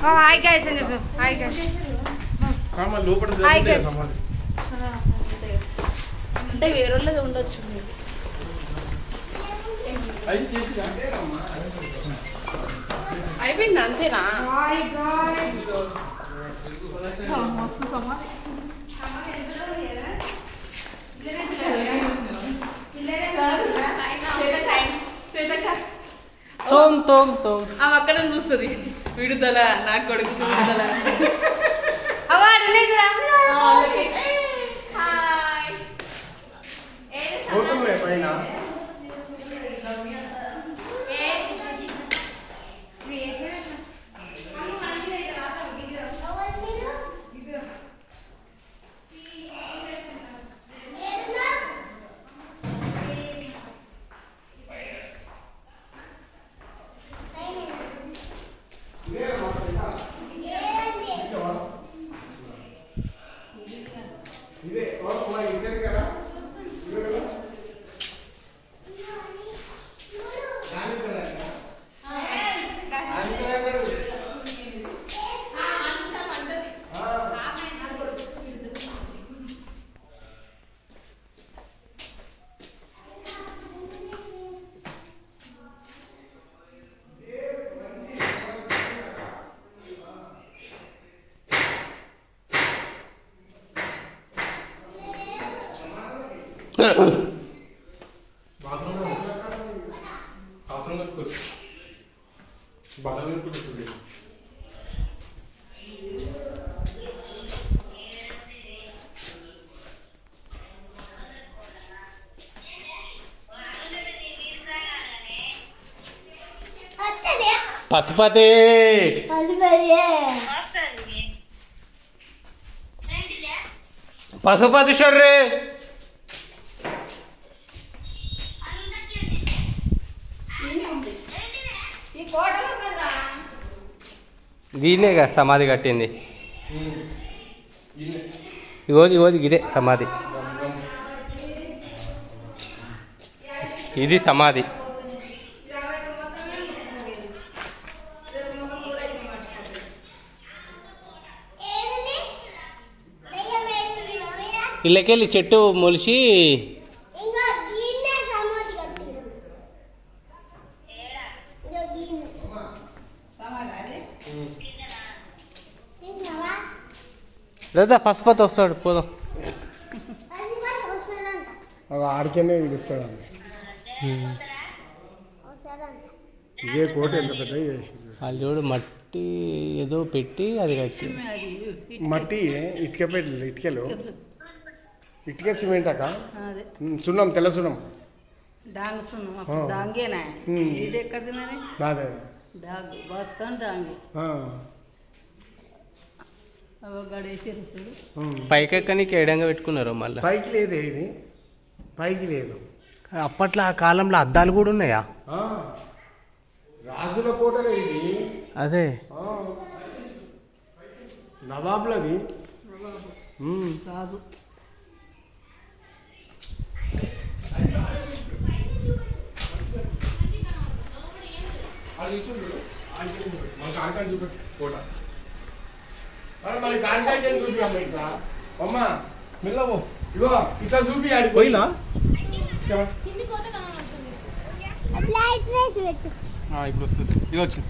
Hi guys అని చెప్పు hi guys కామ లోపల Hi, జరుగుతుంది guys. సమాధి అంటే వేరే వాళ్ళది ఉండొచ్చు మీరు. అయితే చేసి అయిపోయింది అంతేనా హాయ్ గైస్ మస్తు సమాధి తోమ్ తోమ్ తోమ్ ఆమె అక్కడ చూస్తుంది విడుదల నా కొడుకు విడుదల అవార్డు నీకు పోతున్నాయి పైన ఇదే ఓ, మా ఇంటి దగ్గర ఇదే కదా? దాని కదా అక్కడ? దాని కదా అక్కడ? ఆ. బాత్రూమ్ బాత్రూమ్ కట్టుకోవచ్చు బట్టలు కట్టుకోవచ్చు పశుపతి పశుపతి షర్రే దీనేగా సమాధి కట్టింది ఇగోది ఇగోది ఇదే సమాధి ఇది సమాధి ఇళ్ళకెళ్ళి చెట్టు మొలిచి లేదా పశుపతి వస్తాడు పోదాం ఆడికనే పిలుస్తాడు ఇదే కోట ఎంత పెద్దగా చేసింది వాళ్ళు చూడు మట్టి ఏదో పెట్టి అది కట్టి మట్టి ఇటుక పెట్టి ఇటుకలు ఇటుక సిమెంట్ అక్క అదే ఉమ్, సున్నం తెల్ల సున్నం డాంగ్ సున్నం అప్పుడు ఆ. డాంగేనా ఉమ్. ఇది ఎక్కడిది మరి నాదే డాగు బస్తాం డాంగి ఆ, అగో గడేసి చూడు ఉమ్. పైకెక్కనికి ఎడంగా పెట్టుకున్నారు మళ్ళీ పైకి లేదే ఇది పైకి లేదు అప్పట్లో ఆ కాలంలో అద్దాలు కూడా ఉన్నాయా ఆ, రాజుల కోటలే ఇది అదే ఆ, నవాబులది ఉమ్. రాజు మరి కాంటాక్ట్ ఏం చూపియాలి ఇట్లా అమ్మా మిల్లవు ఇగో ఇట్లా చూపి ఆడికి పోయినా ఇప్పుడు వస్తుంది ఇది వచ్చింది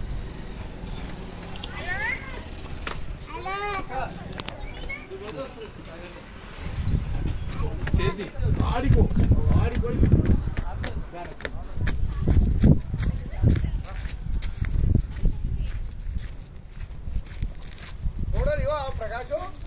చేతి ఆడికో ఆడిపోయి చూడదు ప్రకాశం